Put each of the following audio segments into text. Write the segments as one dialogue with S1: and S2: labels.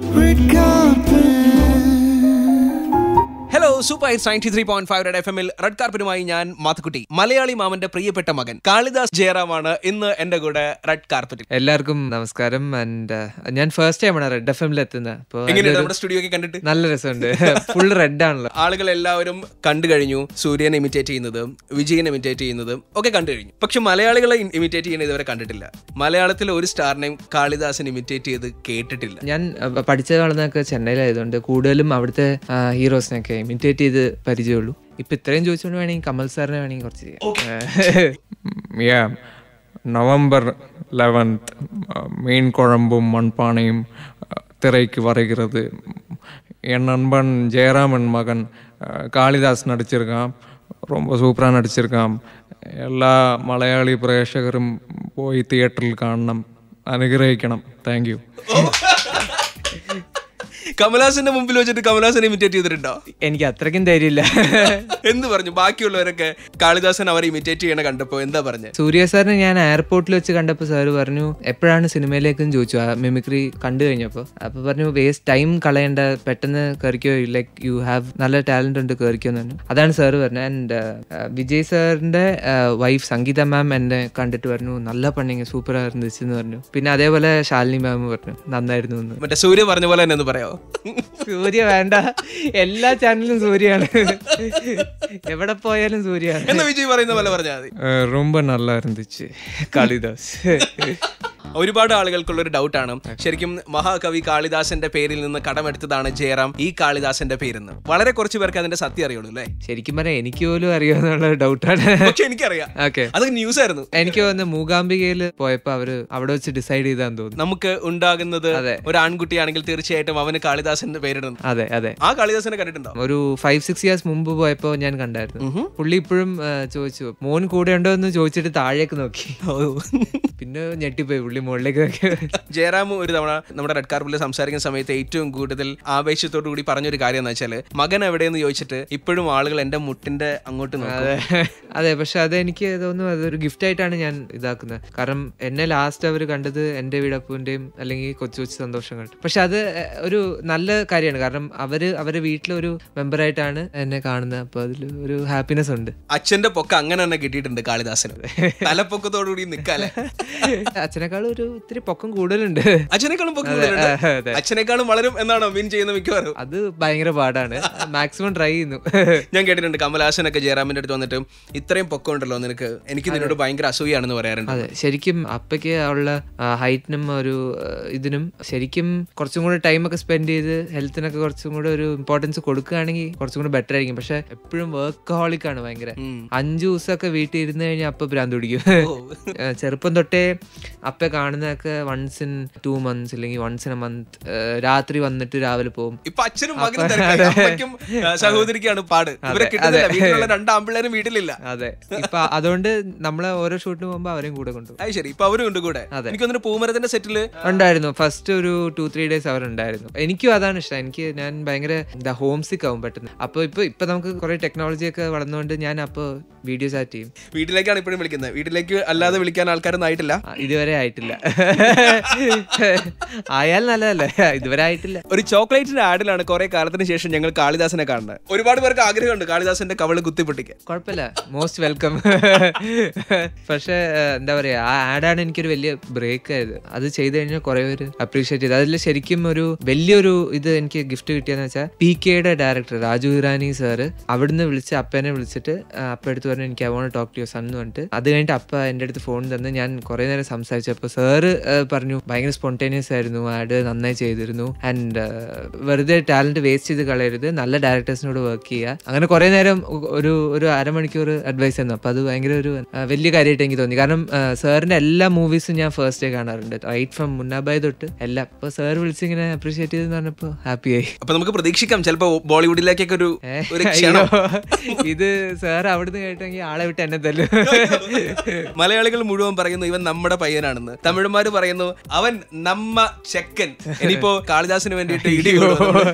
S1: Hello super hits ninety three point five red F എമ്മിൽ red കാർപ്പറ്റുമായി ഞാൻ മാത്തുക്കുട്ടി മലയാളി മാമന്റെ പ്രിയപ്പെട്ട മകൻ കാളിദാസ് ജയറാമാണ് ഇന്ന് എന്റെ കൂടെ റെഡ് കാർപ്പറ്റിൽ
S2: എല്ലാവർക്കും നമസ്കാരം ആൻഡ് ഞാൻ ഫസ്റ്റ് ടൈമാണ് റെഡ് എഫ് എമ്മിൽ എത്തുന്നത് അപ്പോൾ
S1: എങ്ങനെയുണ്ട് നമ്മുടെ സ്റ്റുഡിയോ ഒക്കെ കണ്ടിട്ട്
S2: നല്ല രസമുണ്ട് ഫുൾ റെഡ് ആണല്ലോ
S1: ആളുകൾ എല്ലാവരും കണ്ടു കഴിഞ്ഞു സൂര്യനെ ഇമിറ്റേറ്റ് ചെയ്യുന്നതും വിജയനെ ഇമിറ്റേറ്റ് ചെയ്യുന്നതും ഒക്കെ കണ്ടു കഴിഞ്ഞു പക്ഷെ മലയാളികളെ ഇമിറ്റേറ്റ് ചെയ്യുന്നത് ഇതുവരെ കണ്ടിട്ടില്ല മലയാളത്തിൽ ഒരു സ്റ്റാറിനെയും കാളിദാസൻ ഇമിറ്റേറ്റ് ചെയ്ത് കേട്ടിട്ടില്ല
S2: ഞാൻ അഹ്, പഠിച്ചത് വളർന്നതൊക്കെ ചെന്നൈയിലായതുകൊണ്ട് കൂടുതലും അവിടുത്തെ ഹീറോസിനൊക്കെ ഇമിറ്റേറ്റ് ചെയ്ത് പരിചയമുള്ളൂ ഇപ്പൊ ഇത്രയും ചോദിച്ചുകൊണ്ട് വേണമെങ്കിൽ കമൽ സാറിനെ വേണമെങ്കിൽ കുറച്ച് ചെയ്യാം
S3: yeah நவம்பர் லெவன்த் மீன் குழம்பும் மண்பானையும் அஹ், திரைக்கு வருகிறது என் நண்பன் ஜெயராமன் மகன் அஹ், காளிதாஸ் நடிச்சிருக்கான் ரொம்ப சூப்பராக நடிச்சிருக்கான் എല്ലാ മലയാളി പ്രേക്ഷകരും പോയി തിയേറ്ററിൽ കാണണം അനുഗ്രഹിക്കണം താങ്ക് യു
S1: കമലാസന്റെ മുമ്പിൽ വെച്ചിട്ട് കമലാസനെ ഇമിറ്റേറ്റ് ചെയ്തിട്ടുണ്ടോ
S2: എനിക്ക് അത്രയ്ക്കും ധൈര്യമില്ല
S1: എന്ത് പറഞ്ഞു ബാക്കിയുള്ളവരൊക്കെ കാളിദാസൻ അവരെ ഇമിറ്റേറ്റ് ചെയ്യണ കണ്ടപ്പോ എന്താ പറഞ്ഞ
S2: സൂര്യ സാറിനെ ഞാൻ എയർപോർട്ടിൽ വെച്ച് കണ്ടപ്പോൾ സാറ് പറഞ്ഞു എപ്പോഴാണ് സിനിമയിലേക്കെന്ന് ചോദിച്ചു ആ മിമിക്രി കണ്ടു കഴിഞ്ഞപ്പോൾ അപ്പോൾ പറഞ്ഞു വേസ്റ്റ് ടൈം കളയണ്ട പെട്ടെന്ന് കയറിക്കോ ലൈക്ക് യു ഹാവ് നല്ല ടാലന്റ് ഉണ്ട് കയറിക്കോ എന്ന് പറഞ്ഞു അതാണ് സാറ് പറഞ്ഞത് ആൻഡ് വിജയ് സാറിന്റെ വൈഫ് സംഗീത മാം എന്നെ കണ്ടിട്ട് പറഞ്ഞു നല്ല പണിങ്ങ സൂപ്പർ ആയിരുന്നു എന്ന് പറഞ്ഞു പിന്നെ അതേപോലെ ശാലിനി മാം പറഞ്ഞു നന്നായിരുന്നു എന്ന്
S1: മറ്റേ സൂര്യ പറഞ്ഞ പോലെ തന്നെ ഒന്ന് പറയാമോ
S2: സൂര്യ വേണ്ട എല്ലാ ചാനലിലും സൂര്യാണ് എവിടെ പോയാലും സൂര്യാണ്
S1: എന്നാ വിജയ് പറയുന്ന പോലെ പറഞ്ഞാൽ മതി
S3: அஹ், ரொம்ப நல்லா இருந்துச்சு
S2: കാളിദാസ്
S1: ഒരുപാട് ആളുകൾക്കുള്ള ഒരു ഡൗട്ടാണ് ശരിക്കും മഹാകവി കാളിദാസന്റെ പേരിൽ നിന്ന് കടമെടുത്തതാണ് ജയറാം ഈ കാളിദാസന്റെ പേരെന്ന് വളരെ കുറച്ച് പേർക്ക് അതിന്റെ സത്യം അറിയുള്ളൂ അല്ലേ
S2: ശരിക്കും പറയാം എനിക്ക് പോലും അറിയാമെന്നുള്ള ഡൗട്ടാണ്
S1: പക്ഷെ എനിക്കറിയാം
S2: ഓക്കെ
S1: അത് ന്യൂസ് ആയിരുന്നു
S2: എനിക്ക് തോന്നുന്നു മൂകാംബികയിൽ പോയപ്പോ അവര് അവിടെ വെച്ച് ഡിസൈഡ് ചെയ്താന്ന് തോന്നുന്നു
S1: നമുക്ക് ഉണ്ടാകുന്നത്
S2: അതെ.
S1: ഒരു ആൺകുട്ടിയാണെങ്കിൽ തീർച്ചയായിട്ടും അവന് കാളിദാസന്റെ പേരിടുന്നു
S2: അതെ അതെ
S1: ആ കാളിദാസനെ കണ്ടിട്ടുണ്ടോ
S2: ഒരു ഫൈവ് സിക്സ് ഇയേഴ്സ് മുമ്പ് പോയപ്പോ ഞാൻ കണ്ടായിരുന്നു പുള്ളി ഇപ്പോഴും ആ, ചോദിച്ചു മോൻ കൂടെ ഉണ്ടോ എന്ന് ചോദിച്ചിട്ട് താഴേക്ക് നോക്കി പിന്നെ ഞെട്ടിപ്പോയി പുള്ളി മുകളിലേക്ക് നോക്കി
S1: ജയറാം ഒരു തവണ നമ്മുടെ റെഡ് കാർപ്പിൽ സംസാരിക്കുന്ന സമയത്ത് ഏറ്റവും കൂടുതൽ ആവേശത്തോടു കൂടി പറഞ്ഞൊരു കാര്യം എന്ന് വെച്ചാൽ മകൻ എവിടെയെന്ന് ചോദിച്ചിട്ട് ഇപ്പോഴും ആളുകൾ എന്റെ മുട്ടിന്റെ അങ്ങോട്ട് നോക്കും
S2: അതെ അതെ പക്ഷെ അത് എനിക്ക് തോന്നുന്നു അതൊരു ഗിഫ്റ്റ് ആയിട്ടാണ് ഞാൻ ഇതാക്കുന്നത് കാരണം എന്നെ ലാസ്റ്റ് അവർ കണ്ടത് എൻ്റെ വീടപ്പൂൻ്റെയും അല്ലെങ്കിൽ കൊച്ചു കൊച്ചു സന്തോഷങ്ങൾ പക്ഷെ അത് എ, ഒരു നല്ല കാര്യമാണ് കാരണം അവര് അവരുടെ വീട്ടിലൊരു മെമ്പറായിട്ടാണ് എന്നെ കാണുന്നത് അപ്പൊ അതിൽ ഒരു ഹാപ്പിനെസ് ഉണ്ട്
S1: അച്ഛന്റെ പൊക്ക അങ്ങനെ തന്നെ കിട്ടിയിട്ടുണ്ട് കാളിദാസന് തലപ്പൊക്കത്തോടുകൂടി നിക്കാല്ലേ
S2: അച്ഛനേക്കാളും ഒരു ഇത്തിരി പൊക്കം കൂടുതലുണ്ട്
S1: അച്ഛനേക്കാളും പൊക്കം കൂടുതലുണ്ട്.
S2: അതെ.
S1: അച്ഛനേക്കാളും വളരും എന്നാണോ മീൻ ചെയ്യുന്ന മിക്കവാറും
S2: അത് ഭയങ്കര പാടാണ് മാക്സിമം ട്രൈ ചെയ്യുന്നു
S1: ഞാൻ കേട്ടിട്ടുണ്ട് കമലഹാസനൊക്കെ ജയറാമിന്റെ അടുത്ത് വന്നിട്ട് ഇത്രയും പൊക്കം ഉണ്ടല്ലോ നിനക്ക് എനിക്ക് നിന്നോട് ഭയങ്കര അസൂയാണെന്ന് പറയാറുണ്ട്
S2: അതെ ശരിക്കും അപ്പയ്ക്ക് ഉള്ള ഹൈറ്റിനും ഒരു ആ, ഇതിനും ശരിക്കും കുറച്ചും കൂടെ ടൈം ഒക്കെ സ്പെൻഡ് ചെയ്ത് ഹെൽത്തിനൊക്കെ കുറച്ചും കൂടെ ഒരു ഇമ്പോർട്ടൻസ് കൊടുക്കുകയാണെങ്കിൽ കുറച്ചും കൂടെ ബെറ്റർ ആയിരിക്കും പക്ഷെ എപ്പോഴും വർക്ക് ഹോളിക് ആണ് ഭയങ്കര
S1: ഉം.
S2: അഞ്ചു ദിവസമൊക്കെ വീട്ടിൽ ഇരുന്ന് കഴിഞ്ഞാൽ അപ്പ ഭ്രാന്ത് പിടിക്കും
S1: ഓ.
S2: ആ, ചെറുപ്പം തൊട്ടേ അപ്പ കാണുന്നതൊക്കെ വൺസ് ഇൻ ടു മന്ത്സ് അല്ലെങ്കിൽ വൺസ് ഇൻ എ മന്ത് രാത്രി വന്നിട്ട് രാവിലെ പോകും
S1: ഇപ്പൊ അച്ഛനും മകനും തിരക്കായി. അമ്മയ്ക്കും ആ, സഹോദരിക്കാണ് പാട് ഇവരെ കിട്ടുന്നില്ല വീട്ടിലുള്ള രണ്ട് ആമ്പിള്ളേരും വീട്ടിലില്ല
S2: അതെ ഇപ്പൊ അതുകൊണ്ട് നമ്മളെ ഓരോ ഷൂട്ടിന് പോകുമ്പോ അവരെയും കൂടെ കൊണ്ടുപോകും
S1: അത് ശരി ഇപ്പൊ അവരും ഉണ്ട് കൂടെ
S2: അതെ.
S1: എനിക്ക് തോന്നുന്നു പൂമരത്തിന്റെ സെറ്റില്
S2: ഉണ്ടായിരുന്നു ഫസ്റ്റ് ഒരു ടു ത്രീ ഡേയ്സ് അവരുണ്ടായിരുന്നു എനിക്കും അതാണ് ഇഷ്ടം എനിക്ക് ഞാൻ ഭയങ്കര എന്താ ഹോം സിക്ക് ആവും പെട്ടെന്ന് അപ്പൊ ഇപ്പൊ ഇപ്പൊ നമുക്ക് കുറെ ടെക്നോളജി ഒക്കെ വളർന്നുകൊണ്ട് ഞാൻ അപ്പൊ വീഡിയോ ചാറ്റ് ചെയ്യും
S1: വീട്ടിലേക്കാണ് ഇപ്പോഴും വിളിക്കുന്നത് വീട്ടിലേക്ക് അല്ലാതെ വിളിക്കാൻ ആൾക്കാരൊന്നും ആയിട്ടില്ല
S2: ആ, ഇതുവരെ ആയിട്ടില്ല ആയാൽ നല്ലതല്ലേ ഇതുവരെ ആയിട്ടില്ല
S1: ഒരു ചോക്ലേറ്റിന്റെ ആഡിലാണ് കുറെ കാലത്തിന് ശേഷം ഞങ്ങൾ കാളിദാസനെ കാണുന്നത് ഒരുപാട് പേർക്ക് ആഗ്രഹമുണ്ട് കാളിദാസന്റെ കവള് കുത്തിപ്പൊട്ടിക്കാൻ
S2: കുഴപ്പമില്ല മോസ്റ്റ് വെൽക്കം പക്ഷെ എന്താ പറയാ ആ ആഡാണ് എനിക്കൊരു വലിയ ബ്രേക്ക് ആയത് അത് ചെയ്ത് കഴിഞ്ഞാൽ കുറെ പേര് അപ്രീഷിയേറ്റ് ചെയ്തു അതിൽ ശരിക്കും ഒരു വലിയൊരു ഇത് എനിക്ക് ഗിഫ്റ്റ് കിട്ടിയെന്ന് വെച്ചാൽ പി കെയുടെ ഡയറക്ടർ രാജു ഇറാനി സാറ് അവിടുന്ന് വിളിച്ച് അപ്പനെ വിളിച്ചിട്ട് ആ, അപ്പ എടുത്ത് പറഞ്ഞു എനിക്ക് I won't talk to your son എന്ന് പറഞ്ഞിട്ട് അത് കഴിഞ്ഞിട്ട് അപ്പ എൻ്റെ അടുത്ത് ഫോൺ തന്ന് ഞാൻ കുറെ നേരം സംസാരിച്ചു അപ്പോൾ സാറ് പറഞ്ഞു ഭയങ്കര സ്പോണ്ടേനിയസ് ആയിരുന്നു ആഡ് നന്നായി ചെയ്തിരുന്നു ആൻഡ് വെറുതെ ടാലന്റ് വേസ്റ്റ് ചെയ്ത് കളയരുത് നല്ല ഡയറക്ടേഴ്സിനോട് വർക്ക് ചെയ്യുക അങ്ങനെ കുറെ നേരം ഒ- ഒരു ഒരു അരമണിക്കൂർ അഡ്വൈസ് തന്നു അപ്പൊ അത് ഭയങ്കര ഒരു ആ, വലിയ കാര്യമായിട്ട് എനിക്ക് തോന്നി കാരണം സാറിന്റെ എല്ലാ മൂവീസും ഞാൻ ഫസ്റ്റ് ഡേ കാണാറുണ്ട് റൈറ്റ് ഫ്രം മുന്നാബായ് തൊട്ട് എല്ലാം അപ്പൊ സാർ വിളിച്ചിങ്ങനെ അപ്രീഷിയേറ്റ് ചെയ്തെന്ന് പറഞ്ഞപ്പോ ഹാപ്പിയായി
S1: അപ്പൊ നമുക്ക് പ്രതീക്ഷിക്കാം ചിലപ്പോ ബോളിവുഡിലേക്കൊക്കെ ഒരു
S2: ഏ,
S1: ഒരു
S2: അയ്യോ.
S1: ക്ഷണം
S2: ഇത് സാർ അവിടുന്ന് കേട്ടെങ്കിൽ ആളെ വിട്ട് എന്നെ തല്ലു
S1: മലയാളികൾ മുഴുവൻ പറയുന്നു ഇവൻ നമ്മുടെ പയ്യനാണെന്ന് തമിഴന്മാര് പറയുന്നു അവൻ നമ്മ ചെക്കൻ ഇനിയിപ്പോ കാളിദാസിന് വേണ്ടിയിട്ട് ഇടി കൊടുക്കുന്നു.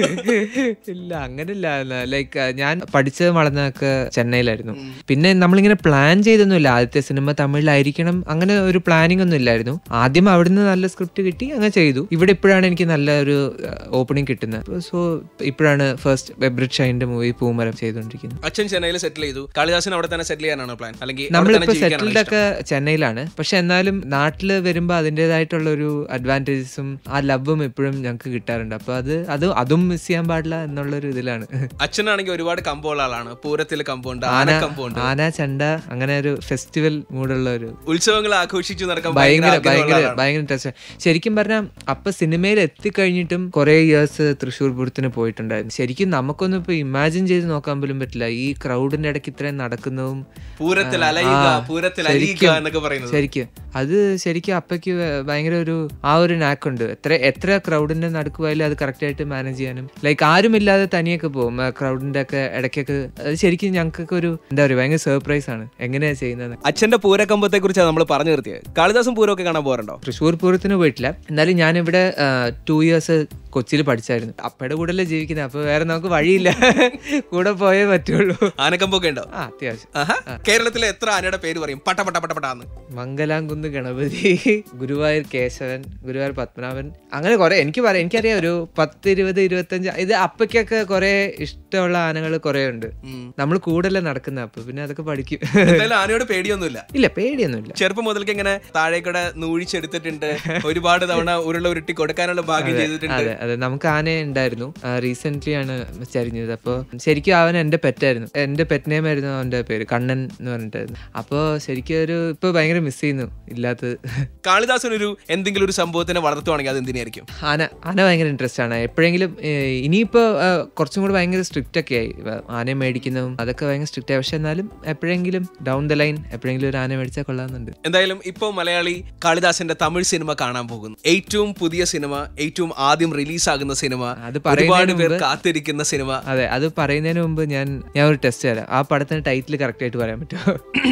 S2: ഇല്ല അങ്ങനെയില്ല ലൈക്ക് ഞാൻ പഠിച്ചത് വളർന്നതൊക്കെ ചെന്നൈയിലായിരുന്നു പിന്നെ നമ്മളിങ്ങനെ പ്ലാൻ ചെയ്തൊന്നുമില്ല ആദ്യത്തെ സിനിമ തമിഴിലായിരിക്കണം അങ്ങനെ ഒരു പ്ലാനിങ് ഒന്നും ഇല്ലായിരുന്നു ആദ്യം അവിടുന്ന് നല്ല സ്ക്രിപ്റ്റ് കിട്ടി അങ്ങനെ ചെയ്തു ഇവിടെ ഇപ്പോഴാണ് എനിക്ക് നല്ല ഒരു ഓപ്പണിംഗ് കിട്ടുന്നത് സോ ഇപ്പോഴാണ് ഫസ്റ്റ് വെബ്രിഡ് ഷൈൻ്റെ മൂവി പൂമരം ചെയ്തുകൊണ്ടിരിക്കുന്നത്
S1: അച്ഛൻ ചെന്നൈയിൽ സെറ്റിൽ ചെയ്തു കാളിദാസിന് അവിടെ തന്നെ സെറ്റിൽ ചെയ്യാനാണോ പ്ലാൻ അല്ലെങ്കിൽ അവിടെ
S2: നമ്മളിപ്പോ
S1: തന്നെ ജീവിക്കാനാണോ
S2: സെറ്റിൽഡ് ഒക്കെ ചെന്നൈയിലാണ് പക്ഷെ എന്നാലും നാട്ടിൽ വരുമ്പോ അതിൻ്റെതായിട്ടുള്ള ഒരു അഡ്വാൻറ്റേജസും ആ ലവും എപ്പോഴും ഞങ്ങൾക്ക് കിട്ടാറുണ്ട് അപ്പൊ അത് അത് അതും മിസ് ചെയ്യാൻ പാടില്ല എന്നുള്ളൊരു ഇതിലാണ്
S1: ഇഷ്ടം? അച്ഛനാണെങ്കിൽ ഒരുപാട് കമ്പുള്ള ആളാണ് പൂരത്തിൽ കമ്പുണ്ട് ആന കമ്പുണ്ട്
S2: ആന ചണ്ട അങ്ങനെ ഒരു ഫെസ്റ്റിവൽ മൂടുള്ള ഒരു
S1: ഉത്സവങ്ങൾ ആഘോഷിച്ചു നടക്കാൻ
S2: ഭയങ്കര
S1: ആഗ്രഹമുള്ള
S2: ഭയങ്കര
S1: ആളാണ്.
S2: ഭയങ്കര ഇൻട്രസ്റ്റ് ശരിക്കും പറഞ്ഞാൽ അപ്പൊ സിനിമയിൽ എത്തിക്കഴിഞ്ഞിട്ടും കുറെ ഇയേഴ്സ് തൃശ്ശൂർ പൂരത്തിന് പോയിട്ടുണ്ടായിരുന്നു ശരിക്കും നമുക്കൊന്നും ഇപ്പൊ ഇമാജിൻ ചെയ്ത് നോക്കാൻ പോലും പറ്റില്ല ഈ ക്രൗഡിന്റെ ഇടയ്ക്ക് ഇത്രയും നടക്കുന്നതും
S1: പൂരത്തിൽ
S2: ആ,
S1: അലയുക
S2: ആ,
S1: പൂരത്തിൽ അലിയുക
S2: ശരിക്കും,
S1: എന്നൊക്കെ പറയുന്നത്
S2: ശരിക്കും അത് ശരിക്കും അപ്പയ്ക്ക് ഭയങ്കര ഒരു ആ ഒരു നാക്കുണ്ട് എത്ര എത്ര ക്രൗഡിന്റെ നടുക്ക് പോയാലും അത് കറക്റ്റ് ആയിട്ട് മാനേജ് ചെയ്യാനും ലൈക്ക് ആരുമില്ലാതെ തനിയൊക്കെ പോകും ക്രൗഡിന്റെ ഒക്കെ ഇടയ്ക്കൊക്കെ അത് ശരിക്കും ഞങ്ങൾക്കൊക്കെ ഒരു എന്താ പറയുക ഭയങ്കര സർപ്രൈസ് ആണ് എങ്ങനെയാ ചെയ്യുന്നത്
S1: അച്ഛന്റെ പൂരക്കമ്പത്തെ കുറിച്ചാണ് നമ്മൾ പറഞ്ഞു നിർത്തിയത് കാളിദാസും പൂരമൊക്കെ കാണാൻ പോകാറുണ്ടോ
S2: തൃശ്ശൂർ പൂരത്തിന് പോയിട്ടില്ല എന്നാലും ഞാനിവിടെ ടു ഇയേഴ്സ് കൊച്ചിയിൽ പഠിച്ചായിരുന്നു അപ്പയുടെ കൂടെ ജീവിക്കുന്നത് അപ്പൊ വേറെ നമുക്ക് വഴിയില്ല കൂടെ പോയേ പറ്റുള്ളൂ
S1: ആനക്കമ്പൊക്കെ ഉണ്ടോ
S2: ആ അത്യാവശ്യം
S1: ആഹാ. കേരളത്തിലെ എത്ര ആനയുടെ പേര് പറയും പട്ട പട്ട പട്ട പട്ടാന്ന്
S2: മംഗലാംകുന്ന് ഗണപതി ഗുരുവായൂർ കേശവൻ ഗുരുവായൂർ പത്മനാഭൻ അങ്ങനെ കുറെ എനിക്ക് പറയാം എനിക്കറിയാം ഒരു പത്ത് ഇരുപത് ഇരുപത്തഞ്ച് ഇത് അപ്പയ്ക്കൊക്കെ കുറെ ഇഷ്ടമുള്ള ആനകൾ കുറെ ഉണ്ട് നമ്മൾ കൂടുതലേ നടക്കുന്ന അപ്പൊ പിന്നെ അതൊക്കെ പഠിക്കും
S1: എന്തായാലും ആനയോട് പേടിയൊന്നുമില്ല
S2: ഇല്ല പേടിയൊന്നുമില്ല
S1: ചെറുപ്പം മുതൽക്ക് ഇങ്ങനെ താഴേക്കൂടെ നൂഴിച്ചെടുത്തിട്ടുണ്ട് ഒരുപാട് തവണ ഉരുള ഉരുട്ടി കൊടുക്കാനുള്ള ഭാഗ്യം ചെയ്തിട്ടുണ്ട്
S2: അതെ അതെ നമുക്ക് ആന ഉണ്ടായിരുന്നു റീസെന്റ് ആണ് ചരിഞ്ഞത് അപ്പോൾ ശരിക്കും അവൻ എന്റെ പെറ്റായിരുന്നു എന്റെ പെറ്റ് നെയിം ആയിരുന്നു അവന്റെ പേര് കണ്ണൻ എന്ന് പറഞ്ഞിട്ടായിരുന്നു അപ്പോൾ ശരിക്കും ഒരു ഇപ്പൊ ഭയങ്കര മിസ് ചെയ്യുന്നു ഇല്ലാത്തത്
S1: കാളിദാസനൊരു എന്തെങ്കിലും ഒരു സംഭവത്തിനെ വളർത്തുവാണെങ്കിൽ അത് എന്തിനായിരിക്കും
S2: ആന ആന ഭയങ്കര ഇൻട്രസ്റ്റ് ആണ് എപ്പോഴെങ്കിലും ഏഹ്, ഇനിയിപ്പോ ഏഹ്, കുറച്ചും കൂടി ഭയങ്കര സ്ട്രിക്റ്റ് ഒക്കെ ആയി വ- ആനയെ മേടിക്കുന്നതും അതൊക്കെ ഭയങ്കര സ്ട്രിക്റ്റ് ആയി പക്ഷെ എന്നാലും എപ്പോഴെങ്കിലും ഡൗൺ ദ ലൈൻ എപ്പോഴെങ്കിലും ഒരു ആന മേടിച്ചാൽ കൊള്ളാമെന്നുണ്ട്
S1: എന്തായാലും ഇപ്പോൾ മലയാളി കാളിദാസന്റെ തമിഴ് സിനിമ കാണാൻ പോകുന്നു ഏറ്റവും പുതിയ സിനിമ ഏറ്റവും ആദ്യം റിലീസാകുന്ന സിനിമ
S2: അത്
S1: ഒരുപാട്
S2: പറയുന്നതിന്
S1: പേർ
S2: മുമ്പ്
S1: കാത്തിരിക്കുന്ന സിനിമ
S2: അതെ അത് പറയുന്നതിന് മുമ്പ് ഞാൻ ഞാൻ ഒരു ടെസ്റ്റ് തരാം ആ പടത്തിന് ടൈറ്റിൽ കറക്റ്റ് ആയിട്ട് പറയാൻ പറ്റുമോ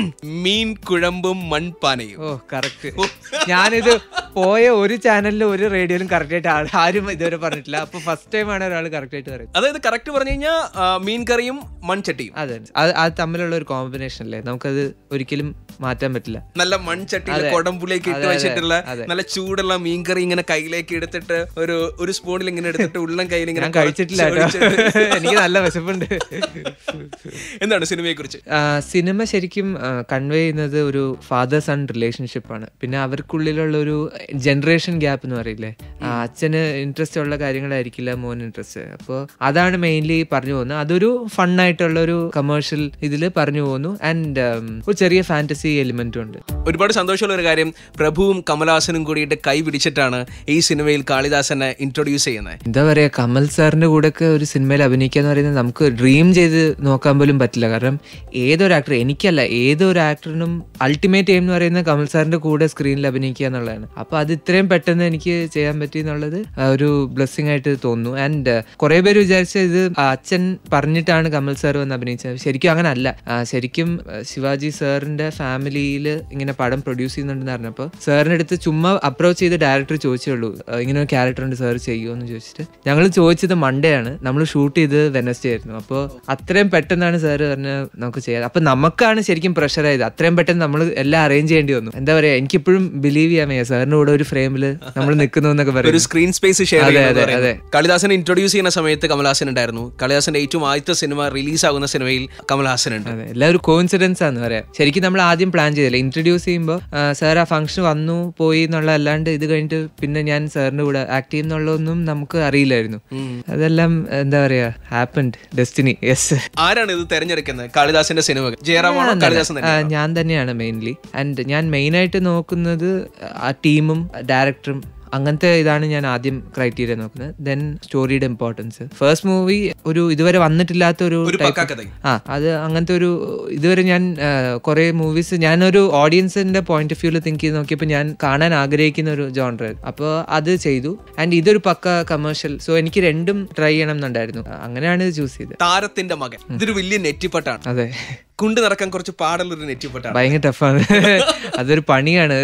S1: മീൻ കുഴമ്പും മൺപാനയും
S2: ഓ കറക്റ്റ് ഞാനിത് പോയ ഒരു ചാനലിലും ഒരു റേഡിയോയിലും കറക്റ്റ് ആയിട്ട് ആൾ- ആരും ഇതുവരെ പറഞ്ഞിട്ടില്ല അപ്പൊ ഫസ്റ്റ് ടൈം ആണ് ഒരാൾ കറക്റ്റ് ആയിട്ട് പറയുന്നത്
S1: അതായത് കറക്റ്റ് പറഞ്ഞു കഴിഞ്ഞാൽ മീൻ കറിയും മൺചട്ടിയും
S2: അതെ അത് അത് തമ്മിലുള്ള ഒരു കോമ്പിനേഷൻ അല്ലേ നമുക്കത് ഒരിക്കലും മാറ്റാൻ പറ്റില്ല
S1: നല്ല മൺചട്ടിയിൽ
S2: അതെ.
S1: കൊടമ്പുലേക്ക് ഇട്ട്
S2: അതെ, അതെ,
S1: വെച്ചിട്ടുള്ള
S2: അതെ.
S1: നല്ല ചൂടുള്ള മീൻകറി ഇങ്ങനെ കയ്യിലേക്ക് എടുത്തിട്ട് ഒരു ഒരു സ്പൂണിൽ ഇങ്ങനെ എടുത്തിട്ട് ഉള്ളം കയ്യിൽ ഇങ്ങനെ
S2: ഞാൻ കഴിച്ചിട്ടില്ല കേട്ടോ
S1: കുറച്ച്
S2: എനിക്ക് നല്ല വിശപ്പുണ്ട്
S1: എന്താണ് സിനിമയെ കുറിച്ച്
S2: ആ, സിനിമ ശരിക്കും കൺവേ ചെയ്യുന്നത് ഒരു ഫാദർ സൺ റിലേഷൻഷിപ്പ് ആണ് പിന്നെ അവർക്കുള്ളിലുള്ള ഒരു ജനറേഷൻ ഗ്യാപ്പ് എന്ന് പറയില്ലേ ആ, അച്ഛന് ഇൻട്രസ്റ്റ് ഉള്ള കാര്യങ്ങളായിരിക്കില്ല മോൻ ഇൻട്രസ്റ്റ് അപ്പോൾ അതാണ് മെയിൻലി പറഞ്ഞു പോകുന്നത് അതൊരു ഫണ്ണായിട്ടുള്ള ഒരു കമേഴ്ഷ്യൽ ഇതിൽ പറഞ്ഞു പോകുന്നു ആൻഡ് ഒരു ചെറിയ ഫാന്റസി എലിമെന്റും ഉണ്ട്
S1: ഒരുപാട് സന്തോഷമുള്ള ഒരു കാര്യം പ്രഭുവും കമലഹാസനും കൂടിയിട്ട് കൈ പിടിച്ചിട്ടാണ് ഈ സിനിമയിൽ കാളിദാസനെ ഇൻട്രൊഡ്യൂസ് ചെയ്യുന്നത്
S2: എന്താ പറയാ കമൽ സാറിന്റെ കൂടെ ഒക്കെ ഒരു സിനിമയിൽ അഭിനയിക്കുക എന്ന് പറയുന്നത് നമുക്ക് ഡ്രീം ചെയ്ത് നോക്കാൻ പോലും പറ്റില്ല കാരണം ഏതൊരു ആക്ടർ എനിക്കല്ല ഏതൊരു ആക്ടറിനും അൾട്ടിമേറ്റ് എയിം എന്ന് പറയുന്നത് കമൽ സാറിന്റെ കൂടെ സ്ക്രീനിൽ അഭിനയിക്കുക എന്നുള്ളതാണ് അപ്പൊ അത് ഇത്രയും പെട്ടെന്ന് എനിക്ക് ചെയ്യാൻ പറ്റി എന്നുള്ളത് ആ, ഒരു ബ്ലെസ്സിങ് ആയിട്ട് തോന്നുന്നു ആൻഡ് കുറെ പേര് വിചാരിച്ച ഇത് ആ അച്ഛൻ പറഞ്ഞിട്ടാണ് കമൽ സാർ വന്ന് അഭിനയിച്ചത് ശരിക്കും അങ്ങനെ അല്ല ആ, ശരിക്കും ആ, ശിവാജി സാറിന്റെ ഫാമിലിയിൽ ഇങ്ങനെ പടം പ്രൊഡ്യൂസ് ചെയ്യുന്നുണ്ടെന്ന് പറഞ്ഞപ്പോൾ സാറിന്റെ അടുത്ത് ചുമ്മാ അപ്രോച്ച് ചെയ്ത് ഡയറക്ടർ ചോദിച്ചേ ഉള്ളൂ ആ, ഇങ്ങനെ ഒരു ക്യാരക്ടർ ഉണ്ട് സാർ ചെയ്യുമോ എന്ന് ചോദിച്ചിട്ട് ഞങ്ങൾ ചോദിച്ചത് മൺഡേ ആണ് നമ്മൾ ഷൂട്ട് ചെയ്ത് വെനസ്ഡേ ആയിരുന്നു അപ്പോൾ അത്രയും പെട്ടെന്നാണ് സാർ പറഞ്ഞ് നമുക്ക് ചെയ്യാം അപ്പൊ നമുക്കാണ് ശരിക്കും പ്രഷർ ആയത് അത്രയും പെട്ടെന്ന് നമ്മൾ എല്ലാം അറേഞ്ച് ചെയ്യേണ്ടി വന്നു എന്താ പറയാ എനിക്കിപ്പോഴും ബിലീവ് ചെയ്യാൻ വയ്യ സാറിന്റെ കൂടെ ഒരു ഫ്രെയിമിൽ നമ്മൾ നിൽക്കുന്നു എന്നൊക്കെ
S1: ഒരു
S2: പറയും
S1: സ്ക്രീൻ സ്പേസ് ഷെയർ
S2: അതെ,
S1: ചെയ്യുന്നത്
S2: അതെ,
S1: പറയുന്നത്.
S2: അതെ.
S1: കാളിദാസനെ ഇൻട്രൊഡ്യൂസ് ചെയ്യുന്ന സമയത്ത് കമൽഹാസൻ ഉണ്ടായിരുന്നു കാളിദാസന്റെ ഏറ്റവും ആദ്യത്തെ സിനിമ റിലീസ് ആകുന്ന സിനിമയിൽ കമൽഹാസൻ ഉണ്ട്
S2: അതെ എല്ലാം ഒരു കോയിൻസിഡൻസ് ആന്ന് പറയാം ശരിക്കും നമ്മൾ ആദ്യം പ്ലാൻ ചെയ്തില്ല ഇൻട്രൊഡ്യൂസ് ചെയ്യുമ്പോൾ സാർ ആ ഫംഗ്ഷൻ വന്നു പോയി എന്നുള്ള അല്ലാണ്ട് ഇത് കഴിഞ്ഞിട്ട് പിന്നെ ഞാൻ സാറിന്റെ കൂടെ ആക്ട് ചെയ്യുന്നുള്ളതൊന്നും നമുക്ക് അറിയില്ലായിരുന്നു അതെല്ലാം എന്താ പറയാ ഹാപ്പൻഡ് ഡെസ്റ്റിനി യെസ്
S1: ആരാണ് ഇത് തെരഞ്ഞെടുക്കുന്നത് കാളിദാസന്റെ സിനിമ ജയറാമാണോ കാളിദാസൻ തന്നെ
S2: ഞാൻ തന്നെയാണ് മെയിൻലി ആൻഡ് ഞാൻ മെയിനായിട്ട് നോക്കുന്നത് ആ ടീമും ഡയറക്ടറും അങ്ങനത്തെ ഇതാണ് ഞാൻ ആദ്യം ക്രൈറ്റീരിയ നോക്കുന്നത് ദെൻ സ്റ്റോറിയുടെ ഇമ്പോർട്ടൻസ് ഫസ്റ്റ് മൂവി ഒരു ഇതുവരെ വന്നിട്ടില്ലാത്ത ഒരു
S1: ഒരു
S2: type-
S1: പക്കാ കഥ
S2: ആ അത് അങ്ങനത്തെ ഒരു ഇതുവരെ ഞാൻ കുറെ മൂവീസ് ഞാനൊരു ഓഡിയൻസിന്റെ പോയിന്റ് ഓഫ് വ്യൂവിൽ തിങ്ക് ചെയ്ത് നോക്കിയപ്പോൾ ഞാൻ കാണാൻ ആഗ്രഹിക്കുന്ന ഒരു ജോണർ അപ്പോൾ അത് ചെയ്തു ആൻഡ് ഇതൊരു പക്ക കമേഴ്ഷ്യൽ സോ എനിക്ക് രണ്ടും ട്രൈ ചെയ്യണം എന്നുണ്ടായിരുന്നു അങ്ങനെയാണ് ഇത് ചൂസ് ചെയ്തത്
S1: താരത്തിന്റെ മകൻ ഇതൊരു വലിയ നെറ്റിപ്പട്ടാണ്
S2: അതെ
S1: കുണ്ട് നടക്കാൻ കുറച്ച് പാടുള്ളൊരു നെറ്റിപ്പെട്ടാണ്
S2: ഭയങ്കര ടഫാണ് അതൊരു പണിയാണ്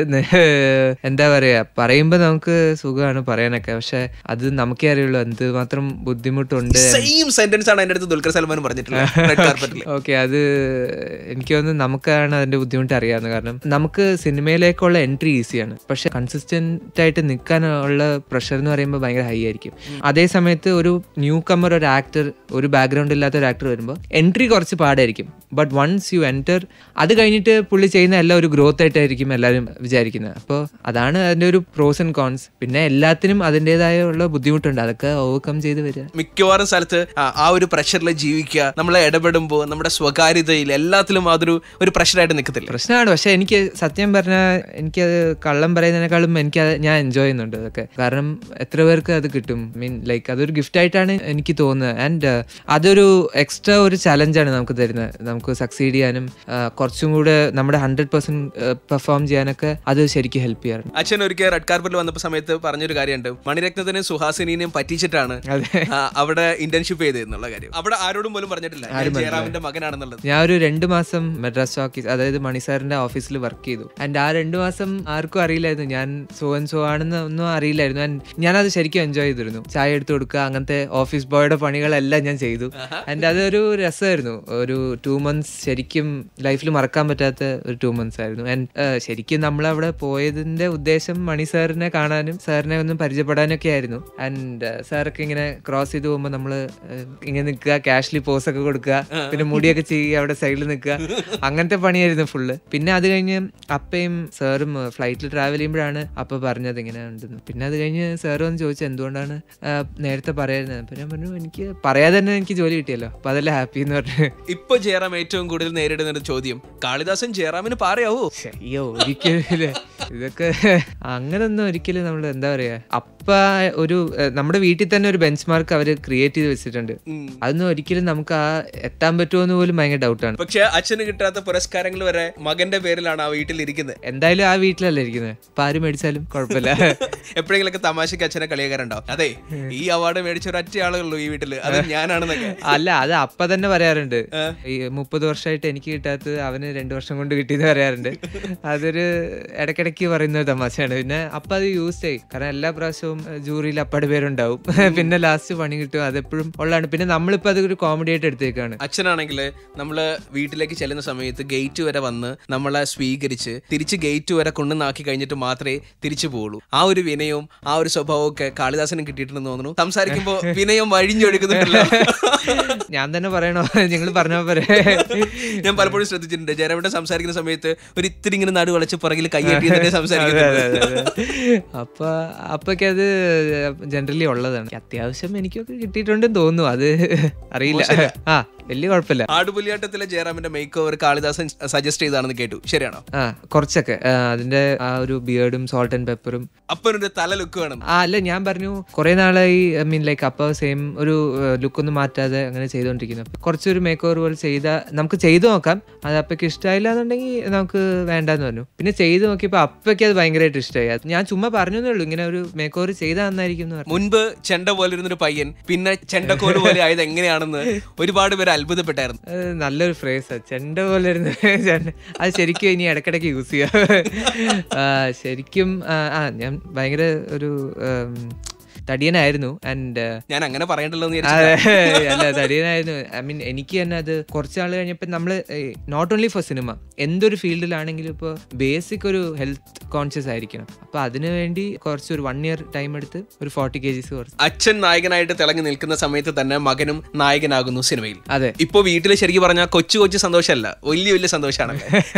S2: എന്താ പറയാ പറയുമ്പോ നമുക്ക് സുഖമാണ് പറയാനൊക്കെ പക്ഷെ അത് നമുക്കേ അറിയുള്ളൂ എന്ത് മാത്രം ബുദ്ധിമുട്ടുണ്ട്
S1: സെയിം സെന്റൻസ് ആണ് എന്റെ അടുത്ത് ദുൽഖർ സൽമാൻ പറഞ്ഞിട്ടുള്ളത് റെഡ് കാർപ്പറ്റിൽ
S2: ഓക്കെ അത് എനിക്ക് തോന്നുന്നു നമുക്കാണ് അതിന്റെ ബുദ്ധിമുട്ട് അറിയാവുന്നത് കാരണം നമുക്ക് സിനിമയിലേക്കുള്ള എൻട്രി ഈസിയാണ് പക്ഷെ കൺസിസ്റ്റന്റ് ആയിട്ട് നിൽക്കാനുള്ള പ്രഷർ എന്ന് പറയുമ്പോൾ ഭയങ്കര ഹൈ ആയിരിക്കും അതേ സമയത്ത് ഒരു ന്യൂ കമ്മർ ഒരു ആക്ടർ ഒരു ബാക്ക്ഗ്രൗണ്ട് ഇല്ലാത്ത ഒരു ആക്ടർ വരുമ്പോൾ എൻട്രി കുറച്ച് പാടായിരിക്കും ബട്ട് വൺസ് യു എൻറ്റർ അത് കഴിഞ്ഞിട്ട് പുള്ളി ചെയ്യുന്ന എല്ലാം ഒരു ഗ്രോത്ത് ആയിട്ടായിരിക്കും എല്ലാവരും വിചാരിക്കുന്നത് അപ്പോൾ അതാണ് അതിന്റെ ഒരു പ്രോസ് ആൻഡ് കോൺസ് പിന്നെ എല്ലാത്തിനും അതിൻ്റെതായ ഉള്ള ബുദ്ധിമുട്ടുണ്ട് അതൊക്കെ ഓവർകം ചെയ്ത് വരിക
S1: മിക്കവാറും സ്ഥലത്ത് ആ, ആ ഒരു പ്രഷറിൽ ജീവിക്കുക നമ്മൾ ഇടപെടുമ്പോൾ നമ്മുടെ സ്വകാര്യതയിൽ എല്ലാത്തിലും അതൊരു ഒരു പ്രഷറായിട്ട് നിൽക്കത്തില്ല
S2: പ്രശ്നമാണ് പക്ഷെ എനിക്ക് സത്യം പറഞ്ഞാൽ എനിക്കത് കള്ളം പറയുന്നതിനേക്കാളും എനിക്ക് ഞാൻ എൻജോയ് ചെയ്യുന്നുണ്ട് അതൊക്കെ കാരണം എത്ര പേർക്ക് അത് കിട്ടും മീൻ ലൈക്ക് അതൊരു ഗിഫ്റ്റ് ആയിട്ടാണ് എനിക്ക് തോന്നുന്നത് ആൻഡ് അതൊരു എക്സ്ട്രാ ഒരു ചലഞ്ചാണ് നമുക്ക് തരുന്നത് നമുക്ക് സക്സീഡ് ചെയ്യാനും ആ, കുറച്ചും കൂടെ നമ്മുടെ ഹൺഡ്രഡ് പെർസെന്റ് പെർഫോം ചെയ്യാനൊക്കെ അത് ശരിക്കും ഹെൽപ്പ് ചെയ്യാറുണ്ട്
S1: അച്ഛൻ ഒരിക്കൽ റെഡ് കാർപ്പറ്റിൽ വന്നപ്പോൾ സമയത്ത് പറഞ്ഞൊരു കാര്യമുണ്ട് മണിരത്നത്തിനെയും സുഹാസിനിനെയും പറ്റിച്ചിട്ടാണ് ആ, അവിടെ ഇന്റേൺഷിപ്പ് ചെയ്തെന്നുള്ള കാര്യം അവിടെ ആരോടും പോലും പറഞ്ഞിട്ടില്ല ഞാൻ ജയറാമിന്റെ മകനാണെന്നുള്ളത്
S2: ഞാൻ ഒരു രണ്ട് മാസം മെഡ്രാസ് ഓഫീസ് അതായത് മണി സാറിന്റെ ഓഫീസിൽ വർക്ക് ചെയ്തു ആൻഡ് ആ രണ്ട് മാസം ആർക്കും അറിയില്ലായിരുന്നു ഞാൻ സോ ആൻഡ് സോ ആണെന്ന് ഒന്നും അറിയില്ലായിരുന്നു ആൻഡ് ഞാനത് ശരിക്കും എൻജോയ് ചെയ്തിരുന്നു ചായ എടുത്തു കൊടുക്കുക അങ്ങനത്തെ ഓഫീസ് ബോയുടെ പണികളെല്ലാം ഞാൻ ചെയ്തു ആൻഡ് അതൊരു രസമായിരുന്നു ഒരു ടു മന്ത്സ് ശരിക്കും ലൈഫിൽ മറക്കാൻ പറ്റാത്ത ഒരു ടു മന്ത്സ് ആയിരുന്നു ആൻഡ് ശരിക്കും നമ്മളവിടെ പോയതിന്റെ ഉദ്ദേശം മണി സാറിനെ കാണാനും സാറിനെ ഒന്ന് പരിചയപ്പെടാനൊക്കെ ആയിരുന്നു ആൻഡ് സാറൊക്കെ ഇങ്ങനെ ക്രോസ് ചെയ്ത് പോകുമ്പോൾ നമ്മൾ ഇങ്ങനെ നിൽക്കുക ക്യാഷ്ലി പോസ് ഒക്കെ കൊടുക്കുക പിന്നെ മുടിയൊക്കെ ചെയ്യുക അവിടെ സൈഡിൽ നിൽക്കുക അങ്ങനത്തെ പണിയായിരുന്നു ഫുള്ള് പിന്നെ അത് കഴിഞ്ഞ് അപ്പയും സാറും ഫ്ലൈറ്റിൽ ട്രാവൽ ചെയ്യുമ്പോഴാണ് അപ്പ പറഞ്ഞത് ഇങ്ങനെ ഉണ്ടെന്ന് പിന്നെ അത് കഴിഞ്ഞ് സാറ് വന്ന് ചോദിച്ചു എന്തുകൊണ്ടാണ് ആ, നേരത്തെ പറയായിരുന്നത് അപ്പൊ ഞാൻ പറഞ്ഞു എനിക്ക് പറയാതെ തന്നെ എനിക്ക് ജോലി കിട്ടിയല്ലോ അപ്പൊ അതല്ലേ ഹാപ്പി എന്ന് പറഞ്ഞു
S1: ഇപ്പൊ ജയറാം ഏറ്റവും കൂടുതൽ നേരിടുന്ന ഒരു ചോദ്യം കാളിദാസൻ ജയറാമിന് പാറയാവോ
S2: ശ്ശെ, അയ്യോ ഒരിക്കലും ഇതൊക്കെ അങ്ങനൊന്നും ഒരിക്കലും നമ്മൾ എന്താ പറയാ അപ്പ ഒരു ഏഹ്, നമ്മുടെ വീട്ടിൽ തന്നെ ഒരു ബെഞ്ച് മാർക്ക് അവര് ക്രിയേറ്റ് ചെയ്ത് വെച്ചിട്ടുണ്ട്
S1: ഉം.
S2: അതൊന്നും ഒരിക്കലും നമുക്ക് ആ എത്താൻ പറ്റുമോ എന്ന് പോലും ഭയങ്കര ഡൗട്ടാണ്
S1: പക്ഷെ അച്ഛന് കിട്ടാത്ത പുരസ്കാരങ്ങൾ വരെ മകന്റെ പേരിലാണ് ആ വീട്ടിൽ ഇരിക്കുന്നത്
S2: എന്തായാലും ആ വീട്ടിലല്ലേ ഇരിക്കുന്നത് അപ്പൊ ആര് മേടിച്ചാലും കുഴപ്പമില്ല
S1: എപ്പോഴെങ്കിലൊക്കെ തമാശക്ക് അച്ഛനെ കളിയാക്കാറുണ്ടാവും അതെ ഈ അവാർഡ് മേടിച്ച ഒരൊറ്റ ആളുള്ളൂ ഈ വീട്ടില് അത് ഞാനാണെന്നൊക്കെ
S2: അല്ല അത് അപ്പ തന്നെ പറയാറുണ്ട് ഈ മുപ്പത് വർഷമായിട്ട് എനിക്ക് കിട്ടാത്തത് അവന് രണ്ടു വർഷം കൊണ്ട് കിട്ടിയെന്ന് പറയാറുണ്ട് അതൊരു ഇടയ്ക്കിടയ്ക്ക് പറയുന്ന ഒരു തമാശയാണ് പിന്നെ അപ്പ അത് യൂസ് ചെയ്യും കാരണം എല്ലാ പ്രാവശ്യവും ജൂറിയിൽ അപ്പയുടെ പേരുണ്ടാവും പിന്നെ ലാസ്റ്റ് പണി കിട്ടും അതെപ്പോഴും ഉള്ളതാണ് പിന്നെ നമ്മളിപ്പോ അത് ഒരു കോമഡി ആയിട്ട് എടുത്തേക്കാണ്
S1: അച്ഛനാണെങ്കിൽ നമ്മള് വീട്ടിലേക്ക് ചെല്ലുന്ന സമയത്ത് ഗേറ്റ് വരെ വന്ന് നമ്മളെ സ്വീകരിച്ച് തിരിച്ച് ഗേറ്റ് വരെ കൊണ്ടുവന്നാക്കി കഴിഞ്ഞിട്ട് മാത്രമേ തിരിച്ചു പോകുള്ളൂ ആ ഒരു വിനയവും ആ ഒരു സ്വഭാവവും ഒക്കെ കാളിദാസനും കിട്ടിയിട്ടുണ്ടെന്ന് തോന്നുന്നു സംസാരിക്കുമ്പോൾ വിനയം വഴിഞ്ഞൊഴുക്കുന്നുണ്ടല്ലോ
S2: ഞാൻ തന്നെ പറയണോ നിങ്ങൾ പറഞ്ഞ പോലെ
S1: ഞാൻ പലപ്പോഴും ശ്രദ്ധിച്ചിട്ടുണ്ട് ജയറാമിന്റെ സംസാരിക്കുന്ന സമയത്ത് ഒരു ഇത്തിരി ഇങ്ങനെ നടു വളച്ച് പുറകിൽ കൈയ്യട്ടി തന്നെ സംസാരിക്കുന്നത്
S2: അപ്പൊ അപ്പൊക്കെ അത് ജനറലി ഉള്ളതാണ് അത്യാവശ്യം എനിക്കൊക്കെ കിട്ടിയിട്ടുണ്ടെന്ന് തോന്നുന്നു അത് അറിയില്ല ആ വലിയ കുഴപ്പമില്ല
S1: ആടുപുലിയാട്ടത്തിലെ ജയറാമിന്റെ മേക്ക് ഓവർ കാളിദാസൻ സജസ്റ്റ് ചെയ്താണെന്ന് കേട്ടു ശരിയാണോ
S2: ആ കുറച്ചൊക്കെ ആ, അതിന്റെ ആ ഒരു ബിയേർഡും സോൾട്ട് ആൻഡ് പെപ്പറും
S1: അപ്പനൊരു തല ലുക്ക് വേണം
S2: ആ അല്ല ഞാൻ പറഞ്ഞു കുറെ നാളായി ഐ മീൻ ലൈക്ക് അപ്പ സെയിം ഒരു ലുക്ക് ഒന്നും മാറ്റാതെ അങ്ങനെ ചെയ്തുകൊണ്ടിരിക്കുന്നു അപ്പൊ കുറച്ചൊരു മേക്ക് ഓവർ പോലെ ചെയ്താൽ നമുക്ക് ചെയ്തു നോക്കാം അത് അപ്പയ്ക്ക് ഇഷ്ടമായില്ല എന്നുണ്ടെങ്കിൽ നമുക്ക് വേണ്ടെന്ന് പറഞ്ഞു പിന്നെ ചെയ്തു നോക്കിയപ്പോൾ അപ്പയ്ക്ക് അത് ഭയങ്കരമായിട്ട് ഇഷ്ടമായി അത് ഞാൻ ചുമ്മാ പറഞ്ഞതേ ഉള്ളൂ ഇങ്ങനെ ഒരു മേക്ക് ഓവർ ചെയ്താൽ നന്നായിരിക്കും എന്ന് പറഞ്ഞു
S1: മുൻപ് ചെണ്ട പോലെ ഇരുന്നൊരു പയ്യൻ പിന്നെ ചെണ്ടക്കോല് പോലെ ആയത് എങ്ങനെയാണെന്ന് ഒരുപാട് പേര് അത്ഭുതപ്പെട്ടായിരുന്നു
S2: അത് നല്ലൊരു ഫ്രേസാ ചെണ്ട പോലെ ഇരുന്ന് ചെണ്ട അത് ശരിക്കും ഇനി ഇടയ്ക്കിടയ്ക്ക് യൂസ് ചെയ്യാം ആ, ശരിക്കും ആ, ആ ഞാൻ ഭയങ്കര ഒരു ഉം, തടിയനായിരുന്നു ആൻഡ്
S1: ഞാൻ അങ്ങനെ പറയണ്ടല്ലോ എന്ന്
S2: അതെ
S1: വിചാരിച്ചു
S2: അല്ല തടിയനായിരുന്നു ഐ മീൻ എനിക്ക് തന്നെ അത് കുറച്ച് നാൾ കഴിഞ്ഞപ്പോൾ നമ്മൾ നോട്ട് ഓൺലി ഫോർ സിനിമ എന്തൊരു ഫീൽഡിലാണെങ്കിലും ഇപ്പോൾ ബേസിക് ഒരു ഹെൽത്ത് കോൺഷ്യസ് ആയിരിക്കണം അപ്പൊ അതിനു വേണ്ടി കുറച്ച് ഒരു വൺ ഇയർ ടൈം എടുത്ത് ഒരു ഫോർട്ടി കെ ജിസ് കുറച്ച്
S1: അച്ഛൻ നായകനായിട്ട് തിളങ്ങി നിൽക്കുന്ന സമയത്ത് തന്നെ മകനും നായകനാകുന്നു സിനിമയിൽ
S2: അതെ
S1: ഇപ്പൊ വീട്ടില് ശരിക്കും പറഞ്ഞാൽ കൊച്ചു കൊച്ചു സന്തോഷമല്ല വലിയ വലിയ സന്തോഷമാണ്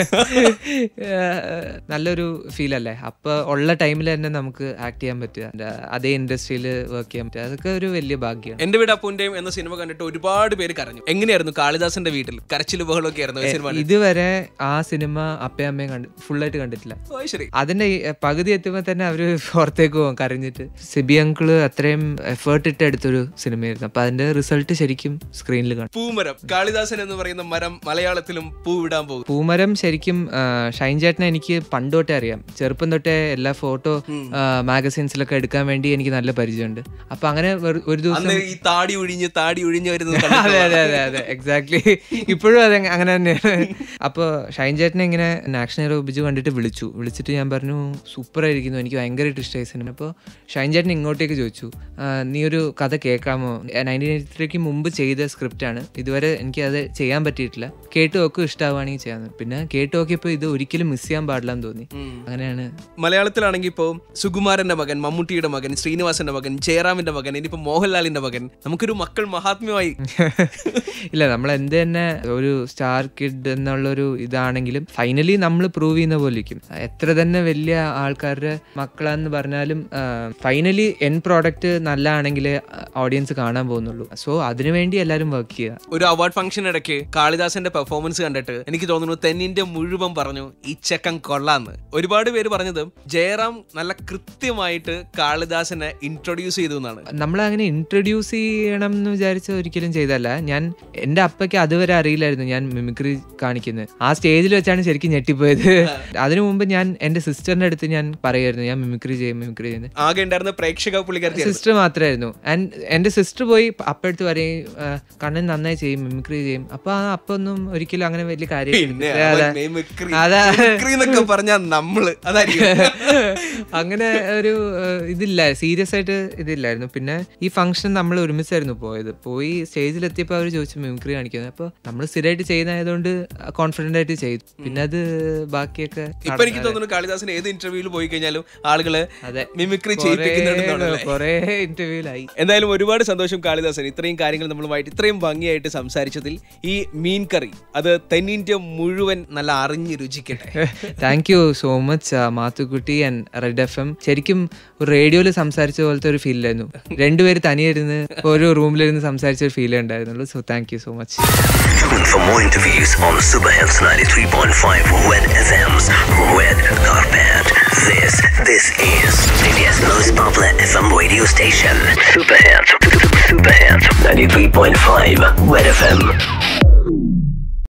S2: ഏഹ് നല്ലൊരു ഫീൽ അല്ലേ അപ്പൊ ഉള്ള ടൈമിൽ തന്നെ നമുക്ക് ആക്ട് ചെയ്യാൻ പറ്റുക And അതേ ഇൻഡസ്ട്രിയിൽ വർക്ക് ചെയ്യാൻ പറ്റുക അതൊക്കെ ഒരു വലിയ ഭാഗ്യമാണ്
S1: എന്റെ വീട് അപ്പൂന്റെയും എന്ന സിനിമ കണ്ടിട്ട് ഒരുപാട് പേര് കരഞ്ഞു എങ്ങനെയായിരുന്നു കാളിദാസന്റെ വീട്ടിൽ കരച്ചിൽ ബഹളമൊക്കെ ആയിരുന്നു ഈ സിനിമ
S2: ഇതുവരെ ആ സിനിമ അപ്പയും അമ്മയും കണ്ട് ഫുള്ളായിട്ട് കണ്ടിട്ടില്ല
S1: ഓ, ശരി
S2: അതിന്റെ ഈ, എ, പകുതി എത്തുമ്പോൾ തന്നെ അവര് പുറത്തേക്ക് പോകും കരഞ്ഞിട്ട് സിബി അങ്കിള് അത്രയും എഫേർട്ട് ഇട്ട് എടുത്തൊരു സിനിമയായിരുന്നു അപ്പൊ അതിന്റെ റിസൾട്ട് ശരിക്കും സ്ക്രീനിൽ കാണും
S1: പൂമരം കാളിദാസൻ എന്ന് പറയുന്ന മരം മലയാളത്തിലും പൂവിടാൻ പോകും
S2: പൂമരം ശരിക്കും ആ, ഷൈൻ ചേട്ടനെ എനിക്ക് പണ്ട് തൊട്ടേ അറിയാം ചെറുപ്പം തൊട്ടേ എല്ലാ ഫോട്ടോ മാഗസീൻസിലൊക്കെ എടുക്കാൻ വേണ്ടി എനിക്ക് നല്ല പരിചയമുണ്ട് അപ്പൊ അങ്ങനെ വെറു- ഒരു ദിവസം
S1: അന്ന് ഈ താടി ഒഴിഞ്ഞ് താടി ഒഴിഞ്ഞ് വരുന്നത്
S2: അതെ
S1: കണ്ടിട്ടുള്ള
S2: അതെ അതെ അതെ എക്സാക്ട്ലി ഇപ്പോഴും അത് അങ്ങനെ തന്നെയാണ് അപ്പോൾ ഷൈൻ ചേട്ടനെ ഇങ്ങനെ ആക്ഷൻ ഹീറോ ബിജു കണ്ടിട്ട് വിളിച്ചു വിളിച്ചിട്ട് ഞാൻ പറഞ്ഞു സൂപ്പർ ആയിരിക്കുന്നു എനിക്ക് ഭയങ്കരമായിട്ട് ഇഷ്ടമായി സിനിമ അപ്പോൾ ഷൈൻ ചേട്ടൻ ഇങ്ങോട്ടേക്ക് ചോദിച്ചു "ആ, നീ ഒരു കഥ കേൾക്കാമോ നയൻറ്റീൻ എയ്റ്റി ത്രീക്ക് മുമ്പ് ചെയ്ത സ്ക്രിപ്റ്റാണ് ഇതുവരെ എനിക്ക് അത് ചെയ്യാൻ പറ്റിയിട്ടില്ല കേട്ട് നോക്കും ഇഷ്ടമാവുകയാണെങ്കിൽ ചെയ്യാമെന്ന് പിന്നെ കേട്ട് നോക്കിയപ്പോൾ ഇത് ഒരിക്കലും മിസ് ചെയ്യാൻ പാടില്ല എന്ന് തോന്നി അങ്ങനെയാണ്
S1: മലയാളത്തിലാണെങ്കിൽ ഇപ്പോൾ സുകുമാരന്റെ മകൻ മമ്മൂട്ടിയുടെ മകൻ ശ്രീനിവാസന്റെ മകൻ ജയറാമിന്റെ മകൻ ഇനിയിപ്പോ മോഹൻലാലിന്റെ മകൻ നമുക്കൊരു മക്കൾ മഹാത്മ്യമായി
S2: ഇല്ല നമ്മൾ എന്ത് തന്നെ ഒരു സ്റ്റാർ കിഡ് എന്നുള്ളൊരു ഇതാണെങ്കിലും ഫൈനലി നമ്മൾ പ്രൂവ് ചെയ്യുന്ന പോലെ ഇരിക്കും എത്ര തന്നെ വലിയ ആൾക്കാരുടെ മക്കളാന്ന് പറഞ്ഞാലും ഫൈനലി എൻ പ്രോഡക്റ്റ് നല്ലതാണെങ്കിൽ ഓഡിയൻസ് കാണാൻ പോകുന്നുള്ളൂ സോ അതിനുവേണ്ടി എല്ലാവരും വർക്ക് ചെയ്യുക
S1: ഒരു അവാർഡ് ഫംഗ്ഷൻ ഇടയ്ക്ക് കാളിദാസന്റെ പെർഫോമൻസ് കണ്ടിട്ട് എനിക്ക് തോന്നുന്നു തെന്നിന്റെ മുഴുവൻ പറഞ്ഞു ഈ ചെക്കൻ കൊള്ളാന്ന് ഒരുപാട് പേര് പറഞ്ഞത് ജയറാം നല്ല കൃത്യമായിട്ട് കാളിദാസനെ ഇൻട്രൊഡ്യൂസ് ചെയ്തു എന്നാണ്
S2: നമ്മൾ അങ്ങനെ ഇൻട്രൊഡ്യൂസ് ചെയ്യണം എന്ന് വിചാരിച്ച ഒരിക്കലും ചെയ്തല്ല ഞാൻ എൻ്റെ അപ്പയ്ക്ക് അതുവരെ അറിയില്ലായിരുന്നു ഞാൻ മിമിക്രി കാണിക്കുന്നത് ആ സ്റ്റേജിൽ വെച്ചാണ് ശരിക്കും ഞെട്ടിപ്പോയത് അതിനു മുമ്പ് ഞാൻ എൻ്റെ സിസ്റ്ററിന്റെ അടുത്ത് ഞാൻ പറയായിരുന്നു ഞാൻ മിമിക്രി ചെയ്യും മിമിക്രി ചെയ്യുന്നത്
S1: ആകെ ഉണ്ടായിരുന്ന പ്രേക്ഷക പുള്ളിക്കാരത്തി
S2: സിസ്റ്റർ മാത്രമായിരുന്നു ആൻഡ് എൻ്റെ സിസ്റ്റർ പോയി അപ്പടുത്ത് പറയും "ആ, കണ്ണൻ നന്നായി ചെയ്യും മിമിക്രി ചെയ്യും അപ്പൊ ആ അപ്പൊന്നും ഒരിക്കലും അങ്ങനെ വലിയ കാര്യം
S1: പിന്നെ അവൻ mimicry.
S2: അതാ
S1: Mimicry എന്നൊക്കെ പറഞ്ഞാൽ നമ്മള് അതായിരിക്കും
S2: അങ്ങനെ ഒരു ഏഹ്, ഇതില്ല സീരിയസ് ആയിട്ട് ഇതില്ലായിരുന്നു പിന്നെ ഈ ഫംഗ്ഷൻ നമ്മൾ ഒരുമിച്ചായിരുന്നു പോയത് പോയി സ്റ്റേജിലെത്തിയപ്പോൾ അവർ ചോദിച്ചു മിമിക്രി കാണിക്കുന്നത് അപ്പോൾ നമ്മൾ സ്ഥിരമായിട്ട് ചെയ്യുന്നതായതുകൊണ്ട് കോൺഫിഡൻ്റ് ആയിട്ട് ചെയ്തു പിന്നെ അത് ബാക്കിയൊക്കെ
S1: ഇപ്പൊ എനിക്ക് തോന്നുന്നു കാളിദാസൻ ഏത് ഇന്റർവ്യൂവിൽ പോയി കഴിഞ്ഞാലും ആളുകള്
S2: അതെ.
S1: മിമിക്രി ചെയ്യിപ്പിക്കുന്നുണ്ടെന്നുള്ളതല്ലേ
S2: കുറേ ഇന്റർവ്യൂലായി
S1: എന്തായാലും ഒരുപാട് സന്തോഷം കാളിദാസൻ ഇത്രയും കാര്യങ്ങൾ നമ്മളുമായിട്ട് ഇത്രയും ഭംഗിയായിട്ട് സംസാരിച്ചതിൽ ഈ മീൻ കറി അത് തെന്നിന്ത്യ മുഴുവൻ നല്ല അറിഞ്ഞ് രുചിക്കട്ടെ
S2: thank you so much Mathukkutty and red F M ശരിക്കും റേഡിയോയിൽ സംസാരിച്ച പോലത്തെ ഒരു ഫീൽ ആയിരുന്നു രണ്ടുപേര് തനിയിരുന്ന് ഒരു റൂമിലിരുന്ന് സംസാരിച്ച ഒരു ഫീൽ ഉണ്ടായിരുന്നുള്ളൂ so thank you so much
S4: For more interviews on Superhits 93.5 Red FM's Red Carpet. This, this is India's most popular FM radio station. Superhits, Superhits 93.5 Red FM.